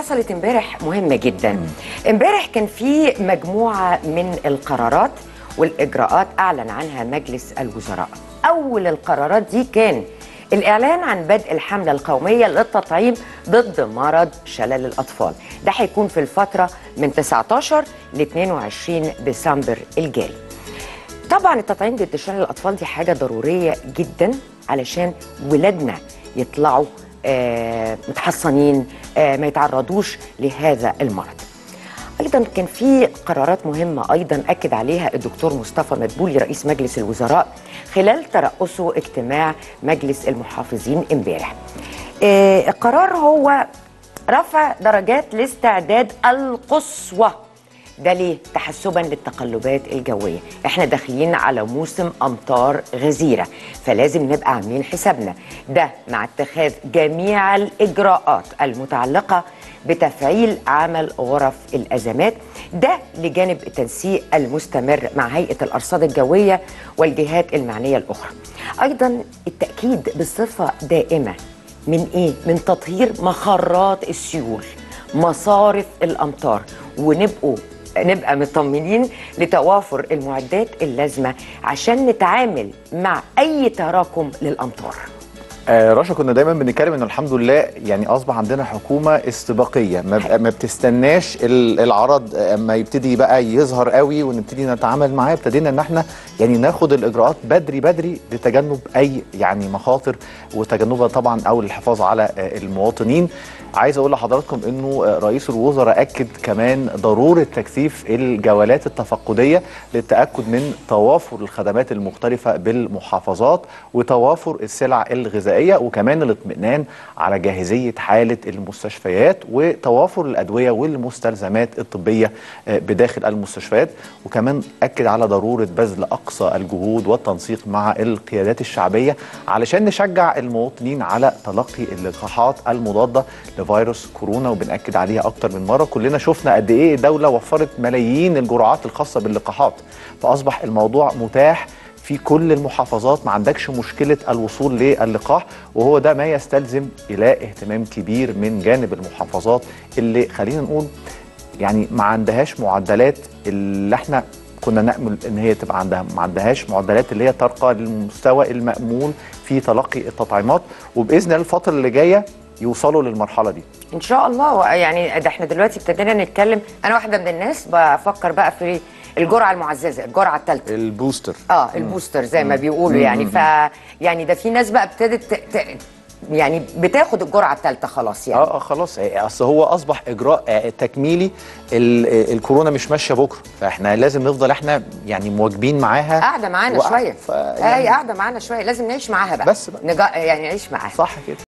حصلت امبارح مهمه جدا امبارح كان في مجموعه من القرارات والاجراءات اعلن عنها مجلس الوزراء اول القرارات دي كان الإعلان عن بدء الحملة القومية للتطعيم ضد مرض شلل الأطفال ده هيكون في الفترة من 19 ل 22 ديسمبر الجاري طبعا التطعيم ضد شلل الأطفال دي حاجة ضرورية جدا علشان ولادنا يطلعوا آه متحصنين آه ما يتعرضوش لهذا المرض ايضا كان في قرارات مهمه ايضا اكد عليها الدكتور مصطفى مدبولي رئيس مجلس الوزراء خلال ترأسه اجتماع مجلس المحافظين امبارح. آه القرار هو رفع درجات الاستعداد القصوى ده ليه؟ تحسبا للتقلبات الجويه، احنا داخلين على موسم امطار غزيره، فلازم نبقى عاملين حسابنا، ده مع اتخاذ جميع الاجراءات المتعلقه بتفعيل عمل غرف الازمات، ده لجانب التنسيق المستمر مع هيئه الارصاد الجويه والجهات المعنيه الاخرى. ايضا التاكيد بصفه دائمه من ايه؟ من تطهير مخرات السيول، مصارف الامطار، ونبقوا نبقى مطمنين لتوافر المعدات اللازمه عشان نتعامل مع اي تراكم للامطار. آه رشا كنا دايما بنتكلم انه الحمد لله يعني اصبح عندنا حكومه استباقيه ما, ما بتستناش العرض اما يبتدي بقى يظهر قوي ونبتدي نتعامل معاه ابتدينا ان احنا يعني ناخد الاجراءات بدري بدري لتجنب اي يعني مخاطر وتجنبها طبعا او الحفاظ على المواطنين عايز اقول لحضراتكم انه رئيس الوزراء اكد كمان ضروره تكثيف الجولات التفقديه للتاكد من توافر الخدمات المختلفه بالمحافظات وتوافر السلع الغذائيه وكمان الاطمئنان على جاهزيه حاله المستشفيات وتوافر الادويه والمستلزمات الطبيه بداخل المستشفيات وكمان اكد على ضروره بذل اقصى الجهود والتنسيق مع القيادات الشعبيه علشان نشجع المواطنين على تلقي اللقاحات المضاده لفيروس كورونا وبنأكد عليها أكتر من مرة كلنا شفنا قد إيه دولة وفرت ملايين الجرعات الخاصة باللقاحات فأصبح الموضوع متاح في كل المحافظات ما عندكش مشكلة الوصول للقاح وهو ده ما يستلزم إلاء اهتمام كبير من جانب المحافظات اللي خلينا نقول يعني ما عندهاش معدلات اللي احنا كنا نأمل ان هي تبقى عندها ما عندهاش معدلات اللي هي ترقى للمستوى المأمول في تلقي التطعيمات وبإذن الله الفترة اللي جاية يوصلوا للمرحله دي ان شاء الله يعني ده احنا دلوقتي ابتدينا نتكلم انا واحده من الناس بفكر بقى في الجرعه المعززه الجرعه الثالثه البوستر اه البوستر زي ما بيقولوا يعني ف يعني ده في ناس بقى ابتدت يعني بتاخد الجرعه الثالثه خلاص يعني اه خلاص اصل هو اصبح اجراء تكميلي الكورونا مش ماشيه بكره فاحنا لازم نفضل احنا يعني مواجبين معاها قاعده معانا شويه ف... يعني... هي قاعده معانا شويه لازم نعيش معاها بقى بس بقى نجا... يعني نعيش معاها صح كده